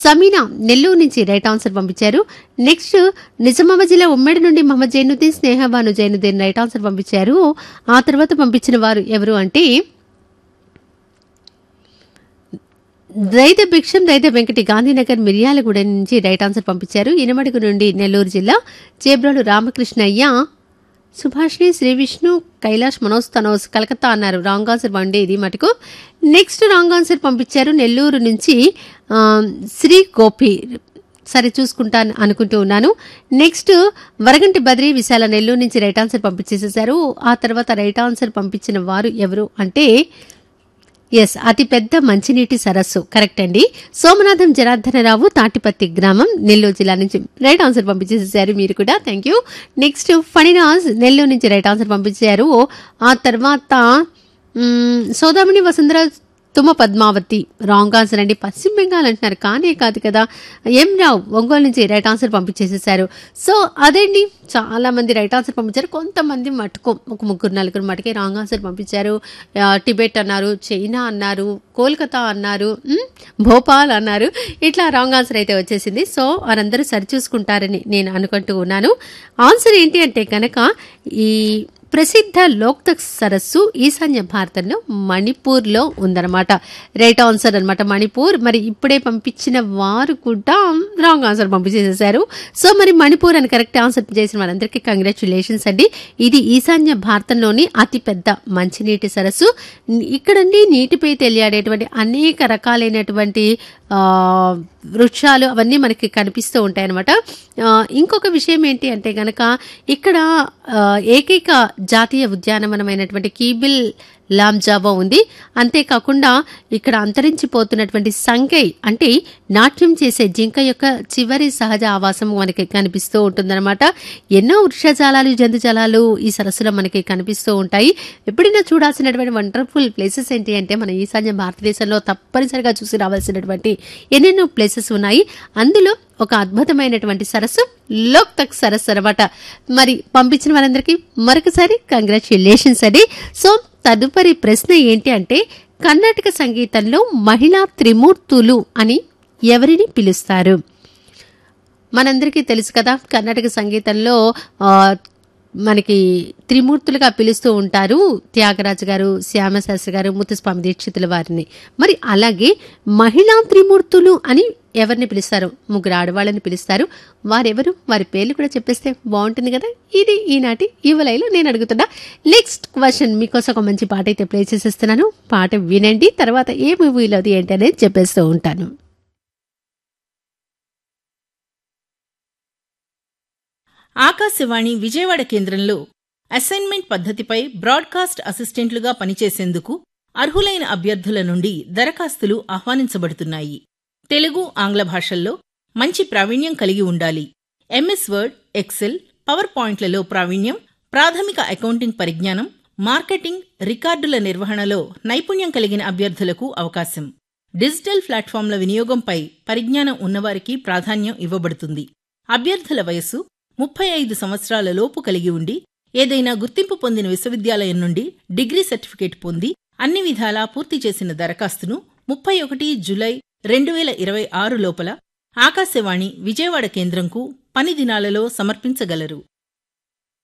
సమీనా నెల్లూరు నుంచి right answer పంపించారు next Nizamabad జిల్లా ఉమ్మడి నుండి మహమ్మద్ జైనుద్దీన్ స్నేహబాను జైనుద్దీన్ రైట్ ఆన్సర్ పంపించారు ఆ తర్వాత పంపించిన వారు ఎవరు అంటే రైత భిక్షం రైత వెంకటి గాంధీనగర్ మిర్యాలగూడ నుంచి రైట్ ఆన్సర్ పంపించారు ఇనమడుగు నుండి నెల్లూరు జిల్లా చేబ్రోలు రామకృష్ణయ్య సుభాష్ని శ్రీ విష్ణు కైలాష్ మనోజ్ తనోజ్ కలకత్తా అన్నారు రాంగ్ ఆన్సర్ వండే ఇది మటుకు నెక్స్ట్ రాంగ్ ఆన్సర్ పంపించారు నెల్లూరు నుంచి ఆ, శ్రీ గోపి సరే చూసుకుంటాను అనుకుంటూ ఉన్నాను నెక్స్ట్ వరగంటి బద్రి విశాల నెల్లూరు నుంచి రైట్ ఆన్సర్ పంపించేసేసారు ఆ తర్వాత రైట్ ఆన్సర్ పంపించిన వారు ఎవరు అంటే ఎస్ అతి పెద్ద మంచినీటి సరస్సు కరెక్ట్ అండి సోమనాథం జనార్దనరావు తాటిపత్తి గ్రామం నెల్లూరు జిల్లా నుంచి రైట్ ఆన్సర్ పంపించేసేసారు మీరు కూడా thank you next Phaniraj Nellore నుంచి రైట్ ఆన్సర్ పంపించారు ఆ తర్వాత మ్మ్, సోదామణి వసుంధర తుమ్మ పద్మావతి రాంగ్ ఆన్సర్ అండి పశ్చిమ బెంగాల్ అంటున్నారు కానే కాదు కదా ఎం రావు ఒంగోలు నుంచి రైట్ ఆన్సర్ పంపించేసేసారు సో అదండి చాలా మంది రైట్ ఆన్సర్ పంపించారు కొంతమంది మటుకు ఒక ముగ్గురు నలుగురు మటుకే రాంగ్ ఆన్సర్ పంపించారు ఆ, టిబెట్ అన్నారు చైనా అన్నారు కోల్కతా అన్నారు మ్, భోపాల్ అన్నారు ఇట్లా రాంగ్ ఆన్సర్ అయితే వచ్చేసింది సో వారందరూ సరిచూసుకుంటారని నేను అనుకుంటూ ఉన్నాను ఆన్సర్ ఏంటి అంటే కనుక ఈ ప్రసిద్ధ లోక్తక్ సరస్సు ఈశాన్య భారతంలో మణిపూర్లో ఉందన్నమాట రైట్ ఆన్సర్ అన్నమాట మణిపూర్ మరి ఇప్పుడే పంపించిన వారు కూడా రాంగ్ ఆన్సర్ పంపించేసేసారు సో మరి మణిపూర్ అని కరెక్ట్ ఆన్సర్ చేసిన వారందరికీ కంగ్రాచులేషన్స్ అండి ఇది ఈశాన్య భారతంలోని అతిపెద్ద మంచినీటి సరస్సు ఇక్కడండి నీటిపై తెలియాడేటువంటి అనేక రకాలైనటువంటి ఆ, వృక్షాలు అవన్నీ మనకి కనిపిస్తూ ఉంటాయి అనమాట ఇంకొక విషయం ఏంటి అంటే గనక ఇక్కడ ఆ, ఏకైక జాతీయ ఉద్యానవనమైనటువంటి కీబిల్ లాంజావో ఉంది అంతేకాకుండా ఇక్కడ అంతరించిపోతున్నటువంటి సంగై అంటే నాట్యం చేసే జింక యొక్క చివరి సహజ ఆవాసం మనకి కనిపిస్తూ ఉంటుందన్నమాట ఎన్నో వృక్షజాలాలు జంతుజాలాలు ఈ సరస్సులో మనకి కనిపిస్తూ ఉంటాయి ఎప్పుడైనా చూడాల్సినటువంటి వండర్ఫుల్ ప్లేసెస్ ఏంటి అంటే మన ఈశాన్య భారతదేశంలో తప్పనిసరిగా చూసి రావాల్సినటువంటి ఎన్నెన్నో ప్లేసెస్ ఉన్నాయి అందులో ఒక అద్భుతమైనటువంటి సరస్సు లోక్ తక్ సరస్సు అనమాట మరి పంపించిన వారందరికీ మరొకసారి కంగ్రాచులేషన్స్ అండి సో తదుపరి ప్రశ్న ఏంటి అంటే కర్ణాటక సంగీతంలో మహిళా త్రిమూర్తులు అని ఎవరిని పిలుస్తారు మనందరికీ తెలుసు కదా కర్ణాటక సంగీతంలో ఆ, మనకి త్రిమూర్తులుగా పిలుస్తూ ఉంటారు త్యాగరాజు గారు శ్యామశాస్త్రి గారు ముత్తుస్వామి దీక్షితుల వారిని మరి అలాగే మహిళా త్రిమూర్తులు అని ఎవరిని పిలుస్తారు ముగ్గురు ఆడవాళ్ళని పిలుస్తారు వారెవరు వారి పేర్లు కూడా చెప్పేస్తే బాగుంటుంది కదా ఇది ఈనాటి యువలైలో నేను అడుగుతున్నా నెక్స్ట్ క్వశ్చన్ మీకోసం ఒక మంచి పాట అయితే ప్లే చేసేస్తున్నాను పాట వినండి తర్వాత ఏ మూవీలోది ఏంటి అనేది చెప్పేస్తూ ఉంటాను ఆకాశవాణి విజయవాడ కేంద్రంలో అసైన్మెంట్ పద్ధతిపై బ్రాడ్కాస్ట్ అసిస్టెంట్లుగా పనిచేసేందుకు అర్హులైన అభ్యర్థుల నుండి దరఖాస్తులు ఆహ్వానించబడుతున్నాయి తెలుగు ఆంగ్ల భాషల్లో మంచి ప్రావీణ్యం కలిగి ఉండాలి ఎంఎస్ వర్డ్ ఎక్సెల్ పవర్ పాయింట్లలో ప్రావీణ్యం ప్రాథమిక అకౌంటింగ్ పరిజ్ఞానం మార్కెటింగ్ రికార్డుల నిర్వహణలో నైపుణ్యం కలిగిన అభ్యర్థులకు అవకాశం డిజిటల్ ప్లాట్ఫామ్ల వినియోగంపై పరిజ్ఞానం ఉన్నవారికి ప్రాధాన్యం ఇవ్వబడుతుంది అభ్యర్థుల వయస్సు ముప్పై ఐదు సంవత్సరాల లోపు కలిగి ఉండి ఏదైనా గుర్తింపు పొందిన విశ్వవిద్యాలయం నుండి డిగ్రీ సర్టిఫికేట్ పొంది అన్ని విధాలా పూర్తి చేసిన దరఖాస్తును ముప్పై ఒకటి జులై రెండు వేల ఇరవై ఆరు లోపల ఆకాశవాణి విజయవాడ కేంద్రంకు పని దినాలలో సమర్పించగలరు